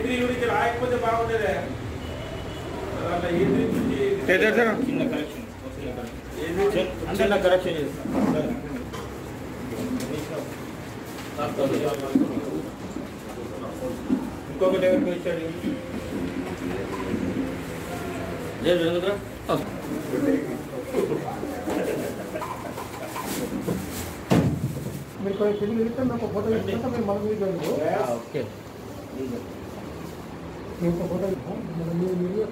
three గురించి రాయకపోతే బాగుండేదే అట్లా ఏ three గురించి చిన్న కరెక్షన్ చిన్న కరెక్షన్ చేస్తాం ఇంకొకటి ఎవరికి వచ్చాడు లేదు ఎందుకు మీరు కొంచెం తిరిగి వెళ్తే నాకు ఫోటో తీసుకుంటే మీరు మన మీద వెళ్ళదు ఓకే మీకు ఒక ఫోటో ఇస్తాం మన మీరు మీరు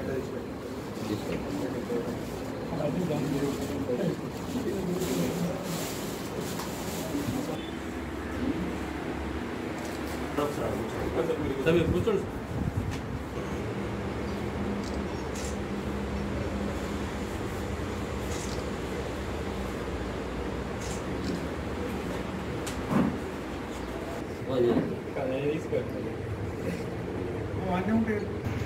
మీరు కూర్చోండి అన్నీ ఉంటాయి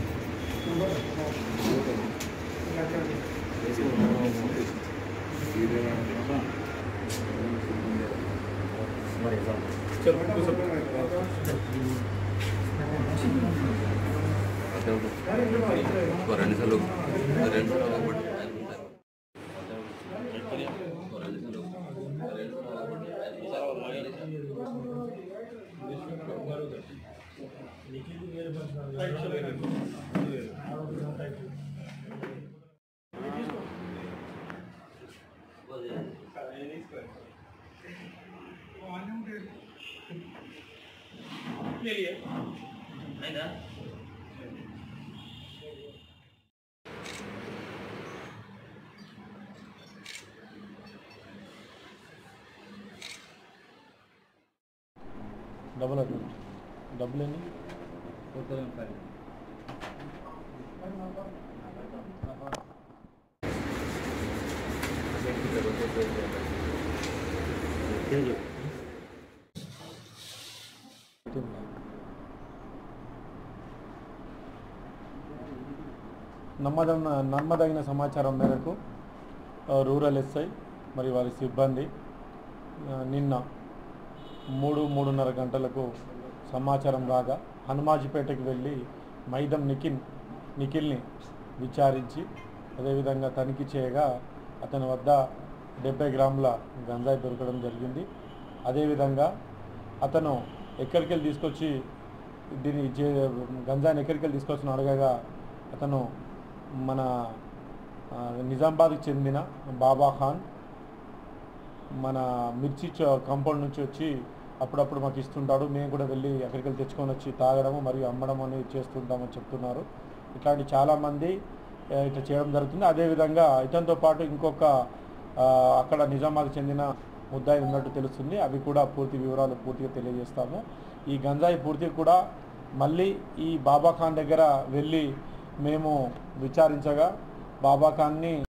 రెండు సార్లు రెండు డబుల్ అటు డబ్బులు ఎన్ని నమ్మదగిన నమ్మదగిన సమాచారం మేరకు ఆ, రూరల్ ఎస్ఐ మరియు వారి సిబ్బంది ఆ, నిన్న మూడు మూడున్నర గంటలకు సమాచారం రాగా హనుమాజిపేటకి వెళ్ళి మైదం నిఖిల్ నిఖిల్ని విచారించి అదేవిధంగా తనిఖీ చేయగా అతని వద్ద డెబ్బై గ్రాముల గంజాయి దొరకడం జరిగింది అదేవిధంగా అతను ఎక్కడికి వెళ్ళి తీసుకొచ్చి దీన్ని చే గంజాయిని ఎక్కడికి వెళ్ళి తీసుకొచ్చిన అడగగా అతను మన ఆ, నిజామాబాద్కి చెందిన బాబా ఖాన్ మన మిర్చి చ- కాంపౌండ్ నుంచి వచ్చి అప్పుడప్పుడు మాకు ఇస్తుంటాడు మేము కూడా వెళ్ళి అక్కడికి వెళ్ళి తెచ్చుకొని వచ్చి తాగడము మరియు అమ్మడం అనేది చేస్తుంటామని చెప్తున్నారు ఇట్లాంటి చాలామంది ఆ, ఇట్లా చేయడం జరుగుతుంది అదేవిధంగా ఇతనితో పాటు ఇంకొక ఆ, అక్కడ నిజామాబాద్ చెందిన ముద్దాయి ఉన్నట్టు తెలుస్తుంది అవి కూడా పూర్తి వివరాలు పూర్తిగా తెలియజేస్తాము ఈ గంజాయి పూర్తి కూడా మళ్ళీ ఈ బాబా ఖాన్ దగ్గర వెళ్ళి మేము విచారించగా బాబా ఖాన్ని